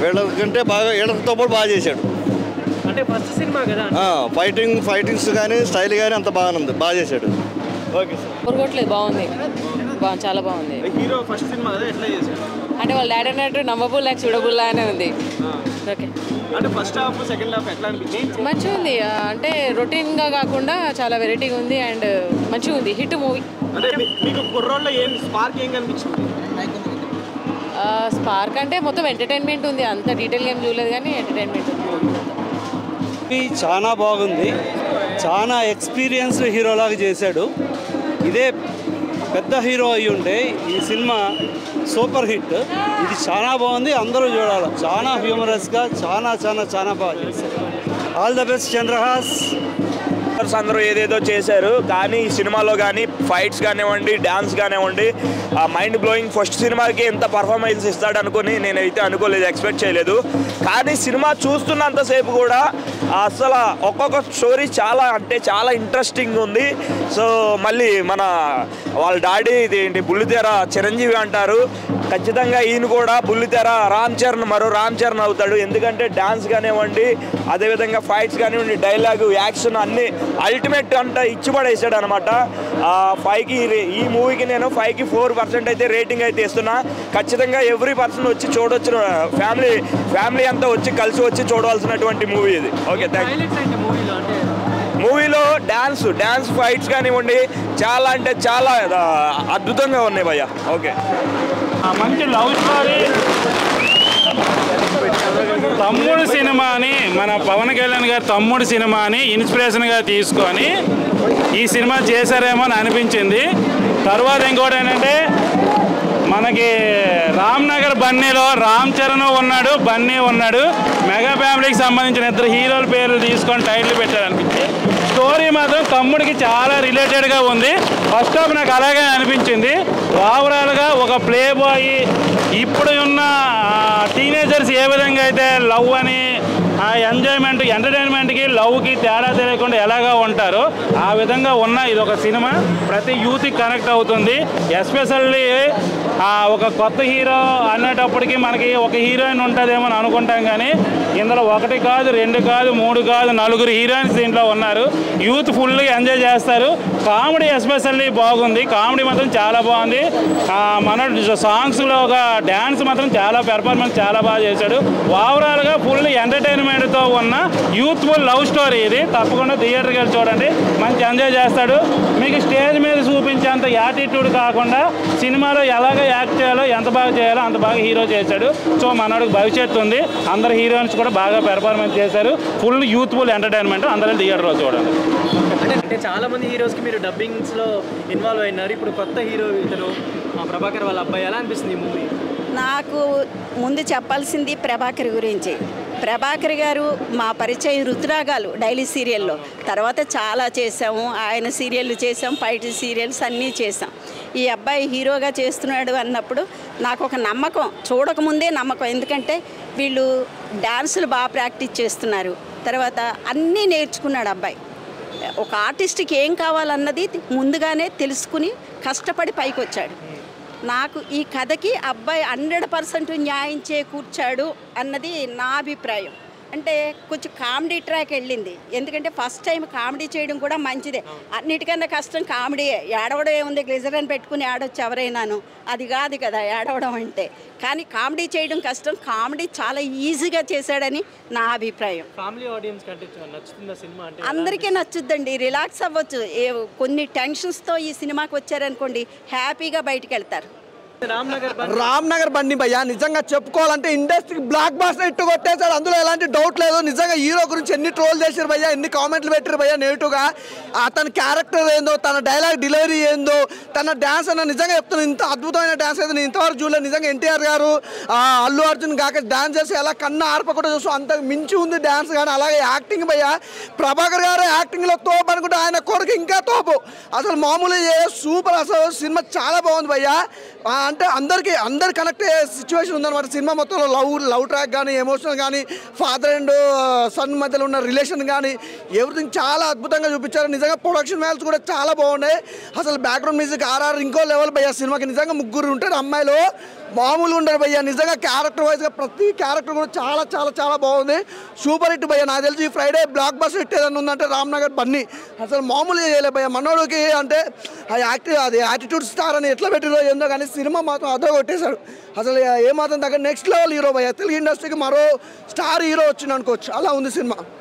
వీళ్ళకంటే బాగా వీళ్ళతో పాటు బాగా చేశాడు అంటే ఫస్ట్ సినిమా కదా ఆ, ఫైటింగ్ ఫైటింగ్స్ కానీ స్టైల్ కానీ అంత బాగానే ఉంది బాగా చేశాడు ఓకే సార్ పొరగొట్లేదు బాగుంది బా చాలా బాగుంది హీరో ఫస్ట్ సినిమా కదా ఎట్లా చేశాడు అంటే వాళ్ళ డాడీ అన్నట్టు నమ్మబుల్ నాకు చూడబుల్ అనే ఉంది ఓకే అంటే ఫస్ట్ హాఫ్ సెకండ్ హాఫ్ ఎట్లా అనిపించింది మంచిగా ఉంది ఆ, అంటే రొటీన్గా కాకుండా చాలా వెరైటీగా ఉంది అండ్ మంచిగా ఉంది హిట్ మూవీ అంటే మీ- మీకు కుర్రోళ్ళలో ఏం స్పార్క్ ఏం కనిపించింది స్పార్క్ అంటే మొత్తం ఎంటర్టైన్మెంట్ ఉంది అంత డీటెయిల్గా ఏం చూడలేదు కానీ ఎంటర్టైన్మెంట్ ఉంది మూవీ చాలా బాగుంది చాలా ఎక్స్పీరియన్స్ హీరోలాగా చేశాడు ఇదే పెద్ద హీరో అయి ఉంటే ఈ సినిమా సూపర్ హిట్ ఇది చాలా బాగుంది అందరూ చూడాలి చాలా హ్యూమరస్గా చాలా చాలా చాలా బాగా చేశారు all the best Chandrahas actors అందరూ ఏదేదో చేశారు కానీ ఈ సినిమాలో కానీ ఫైట్స్ కానివ్వండి డ్యాన్స్ కానివ్వండి ఆ మైండ్ బ్లోయింగ్ ఫస్ట్ సినిమాకి ఎంత పర్ఫార్మెన్స్ ఇస్తాడు అనుకుని నేనైతే అనుకోలేదు ఎక్స్పెక్ట్ చేయలేదు కానీ సినిమా చూస్తున్నంతసేపు కూడా అసలు ఒక్కొక్క స్టోరీ చాలా అంటే చాలా ఇంట్రెస్టింగ్ ఉంది సో మళ్ళీ మన వాళ్ళ డాడీ ఇది ఏంటి బుల్లితెర చిరంజీవి అంటారు ఖచ్చితంగా ఈయన కూడా బుల్లితెర రామ్ చరణ్ మరో రామ్ చరణ్ అవుతాడు ఎందుకంటే డాన్స్ కానివ్వండి అదేవిధంగా ఫైట్స్ కానివ్వండి డైలాగు యాక్షన్ అన్ని అల్టిమేట్ అంతా ఇచ్చి పడేసాడు అనమాట ఫైవ్కి ఈ మూవీకి నేను ఫైవ్కి ఫోర్ పర్సెంట్ అయితే రేటింగ్ అయితే ఇస్తున్నా ఖచ్చితంగా ఎవ్రీ పర్సన్ వచ్చి చూడొచ్చు ఫ్యామిలీ ఫ్యామిలీ అంతా వచ్చి కలిసి వచ్చి చూడవలసినటువంటి మూవీ ఇది ఓకే థ్యాంక్ హైలైట్స్ అంటే మూవీలో అంటే మూవీలో డ్యాన్స్ డ్యాన్స్ ఫైట్స్ కానివ్వండి చాలా అంటే చాలా ఆ, అద్భుతంగా ఉన్నాయి భయ్య ఓకే మంచి లవ్ స్టోరీ తమ్ముడు సినిమాని మన పవన్ కళ్యాణ్ గారి తమ్ముడు సినిమాని ఇన్స్పిరేషన్గా తీసుకొని ఈ సినిమా చేశారేమో అని అనిపించింది తర్వాత ఇంకోటి ఏంటంటే మనకి రామ్ నగర్ బన్నీలో రామ్ చరణ్ ఉన్నాడు బన్నీ ఉన్నాడు మెగా ఫ్యామిలీకి సంబంధించిన ఇద్దరు హీరోల పేర్లు తీసుకొని టైటిల్ పెట్టారు అనిపించింది స్టోరీ మాత్రం తమ్ముడికి చాలా రిలేటెడ్గా ఉంది ఫస్ట్ హాఫ్ నాకు అలాగే అనిపించింది ఓవరాల్గా ఒక ప్లే బాయ్ ఇప్పుడు ఉన్న టీనేజర్స్ ఏ విధంగా అయితే లవ్ అని ఆ ఎంజాయ్మెంట్ ఎంటర్టైన్మెంట్కి లవ్కి తేడా తెలియకుండా ఎలాగా ఉంటారో ఆ విధంగా ఉన్న ఇది ఒక సినిమా ప్రతి యూత్కి కనెక్ట్ అవుతుంది ఎస్పెషల్లీ ఒక కొత్త హీరో అనేటప్పటికి మనకి ఒక హీరోయిన్ ఉంటుందేమో అని అనుకుంటాం కానీ ఇందులో ఒకటి కాదు రెండు కాదు మూడు కాదు నలుగురు హీరోయిన్స్ దీంట్లో ఉన్నారు యూత్ ఫుల్గా ఎంజాయ్ చేస్తారు కామెడీ ఎస్పెషల్లీ బాగుంది కామెడీ మాత్రం చాలా బాగుంది ఆ, మన సాంగ్స్లో ఒక డ్యాన్స్ మాత్రం చాలా పెర్ఫార్మెన్స్ చాలా బాగా చేశాడు ఓవరాల్గా ఫుల్ ఎంటర్టైన్మెంట్తో ఉన్న యూత్ఫుల్ లవ్ స్టోరీ ఇది తప్పకుండా థియేటర్కి వెళ్ళి చూడండి మంచి ఎంజాయ్ చేస్తాడు మీకు స్టేజ్ మీద చూపించేంత యాటిట్యూడ్ కాకుండా సినిమాలో ఎలాగ యాక్ట్ చేయాలో ఎంత బాగా చేయాలో అంత బాగా హీరో చేశాడు సో మనోడికి భవిష్యత్తు ఉంది అందరు హీరోయిన్స్ కూడా బాగా పెర్ఫార్మెన్స్ చేశారు ఫుల్ యూత్ఫుల్ ఎంటర్టైన్మెంట్ అందరూ థియేటర్లో చూడండి అంటే అంటే చాలా మంది హీరోస్కి మీరు డబ్బింగ్స్ లో ఇన్వాల్వ్ అయినారు ఇప్పుడు కొత్త హీరో ఇతను ఆ ప్రభాకర్ వాళ్ళ అబ్బాయి ఎలా అనిపిస్తుంది ఈ మూవీ నాకు ముందు చెప్పాల్సింది ప్రభాకర్ గురించి ప్రభాకర్ గారు మా పరిచయం రుతురాగాలు డైలీ సీరియల్లో తర్వాత చాలా చేసాము ఆయన సీరియళ్ళు చేసాం ఫైట్ సీరియల్స్ అన్నీ చేసాం ఈ అబ్బాయి హీరోగా చేస్తున్నాడు అన్నప్పుడు నాకు ఒక నమ్మకం చూడకముందే నమ్మకం ఎందుకంటే వీళ్ళు డాన్సులు బాగా ప్రాక్టీస్ చేస్తున్నారు తర్వాత అన్నీ నేర్చుకున్నాడు అబ్బాయి ఒక ఆర్టిస్ట్కి ఏం కావాలన్నది ముందుగానే తెలుసుకుని కష్టపడి పైకి వచ్చాడు నాకు ఈ కథకి అబ్బాయి హండ్రెడ్ పర్సెంట్ న్యాయం చేకూర్చాడు అన్నది నా అభిప్రాయం అంటే కొంచెం కామెడీ ట్రాక్ వెళ్ళింది ఎందుకంటే ఫస్ట్ టైం కామెడీ చేయడం కూడా మంచిదే అన్నిటికన్నా కష్టం కామెడీయే ఏడవడం ఏముంది గ్లిజరన్ పెట్టుకుని ఆడొచ్చు ఎవరైనాను అది కాదు కదా ఏడవడం అంటే కానీ కామెడీ చేయడం కష్టం కామెడీ చాలా ఈజీగా చేశాడని నా అభిప్రాయం ఫ్యామిలీ ఆడియన్స్ కంటే నచ్చుతుందా సినిమా అంటే అందరికీ నచ్చుద్దండి రిలాక్స్ అవ్వచ్చు ఏ కొన్ని టెన్షన్స్తో ఈ సినిమాకి వచ్చారనుకోండి హ్యాపీగా బయటికి వెళ్తారు రామ్ నగర్ రామ్ నగర్ బండి భయ్య నిజంగా చెప్పుకోవాలంటే ఇండస్ట్రీకి బ్లాక్ బాస్టర్ ఇట్టు కొట్టేశాడు అందులో ఎలాంటి డౌట్ లేదు నిజంగా హీరో గురించి ఎన్ని ట్రోల్ చేశారు భయ్య ఎన్ని కామెంట్లు పెట్టారు భయ్య నెగిటివ్గా అతని క్యారెక్టర్ ఏందో తన డైలాగ్ డెలివరీ ఏందో తన డ్యాన్స్ అన్న నిజంగా చెప్తున్నాను ఇంత అద్భుతమైన డ్యాన్స్ అయితే నేను ఇంతవరకు చూడలేదు నిజంగా ఎన్టీఆర్ గారు ఆ, అల్లు అర్జున్ కాక డ్యాన్స్ చేసి ఎలా కన్నా ఆర్పకుండా చూస్తూ అంత మించి ఉంది డ్యాన్స్ కానీ అలాగే యాక్టింగ్ భయ్య ప్రభాకర్ గారు యాక్టింగ్లో తోపు అనుకుంటే ఆయన కొడుకు ఇంకా తోపు అసలు మామూలు సూపర్ అసలు సినిమా చాలా బాగుంది భయ్య ఆ, అంటే అందరికి అందరు కనెక్ట్ అయ్యే సిచ్యువేషన్ ఉందన్నమాట సినిమా మొత్తంలో లవ్ లవ్ ట్రాక్ కానీ ఎమోషనల్ కానీ ఫాదర్ అండ్ సన్ మధ్యలో ఉన్న రిలేషన్ కానీ ఎవ్రీథింగ్ చాలా అద్భుతంగా చూపించారు నిజంగా ప్రొడక్షన్ వాల్యూస్ కూడా చాలా బాగున్నాయి అసలు బ్యాక్గ్రౌండ్ మ్యూజిక్ ఆర్ఆర్ ఇంకో లెవెల్ భయ్య సినిమాకి నిజంగా ముగ్గురు ఉంటారు అమ్మాయిలు మామూలుగా ఉండరు భయ్య నిజంగా క్యారెక్టర్ వైజ్గా ప్రతి క్యారెక్టర్ కూడా చాలా చాలా చాలా బాగుంది సూపర్ హిట్ భయ్య నాకు తెలిసి ఈ ఫ్రైడే బ్లాక్ బస్టర్ హిట్ ఏదైనా ఉందంటే రామ్నగర్ బన్నీ అసలు మామూలుగా చేయలే భయ్య మనోడికి అంటే ఆ యాక్టివ్ అది యాటిట్యూడ్ స్టార్ అని ఎట్లా పెట్టిరో ఏందో కానీ సినిమా మాత్రం అదో కొట్టేశాడు అసలు ఏమాత్రం దగ్గర నెక్స్ట్ లెవెల్ హీరో భయ్య తెలుగు ఇండస్ట్రీకి మరో స్టార్ హీరో వచ్చింది అనుకోవచ్చు అలా ఉంది సినిమా